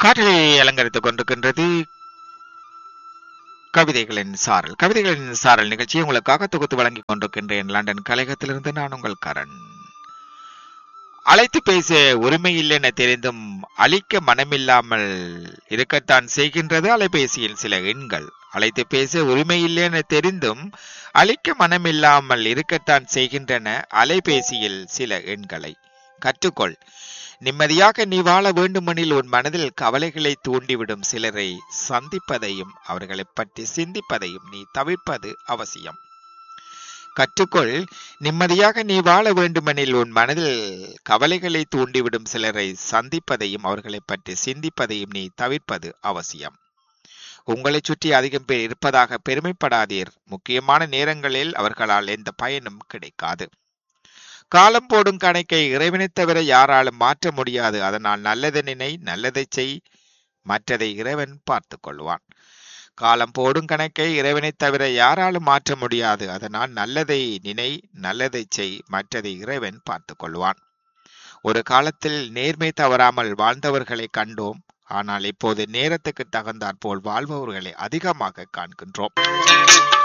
காற்றலை அலங்கரித்துக் கொண்டிருக்கின்றது கவிதைகளின் சாரல் கவிதைகளின் சாரல் நிகழ்ச்சியை உங்களுக்காக தொகுத்து வழங்கிக் கொண்டிருக்கின்றேன் லண்டன் கலையகத்திலிருந்து நான் உங்கள் கரண் அழைத்து பேச உரிமை இல்லை என தெரிந்தும் அழிக்க மனமில்லாமல் இருக்கத்தான் செய்கின்றது அலைபேசியில் சில எண்கள் அழைத்து பேச உரிமை இல்லை என தெரிந்தும் அழிக்க மனமில்லாமல் இருக்கத்தான் செய்கின்றன அலைபேசியில் சில எண்களை கற்றுக்கொள் நிம்மதியாக நீ வாழ வேண்டுமெனில் உன் மனதில் கவலைகளை தூண்டிவிடும் சிலரை சந்திப்பதையும் அவர்களை பற்றி சிந்திப்பதையும் நீ தவிர்ப்பது அவசியம் கற்றுக்கொள் நிம்மதியாக நீ வாழ வேண்டுமெனில் உன் மனதில் கவலைகளை தூண்டிவிடும் சிலரை சந்திப்பதையும் அவர்களை பற்றி சிந்திப்பதையும் நீ தவிர்ப்பது அவசியம் உங்களை சுற்றி அதிகம் பேர் இருப்பதாக பெருமைப்படாதீர் முக்கியமான நேரங்களில் அவர்களால் எந்த பயனும் கிடைக்காது காலம் போடும் கணக்கை இறைவனை தவிர யாராலும் மாற்ற முடியாது அதனால் நல்லதை நினை நல்லதை செய் மற்றதை இறைவன் பார்த்து கொள்வான் காலம் போடும் கணக்கை இறைவனை தவிர யாராலும் மாற்ற முடியாது அதனால் நல்லதை நினை நல்லதை செய் மற்றதை இறைவன் பார்த்து கொள்வான் ஒரு காலத்தில் நேர்மை தவறாமல் வாழ்ந்தவர்களை கண்டோம் ஆனால் இப்போது நேரத்துக்கு தகுந்தாற்போல் வாழ்பவர்களை அதிகமாக காண்கின்றோம்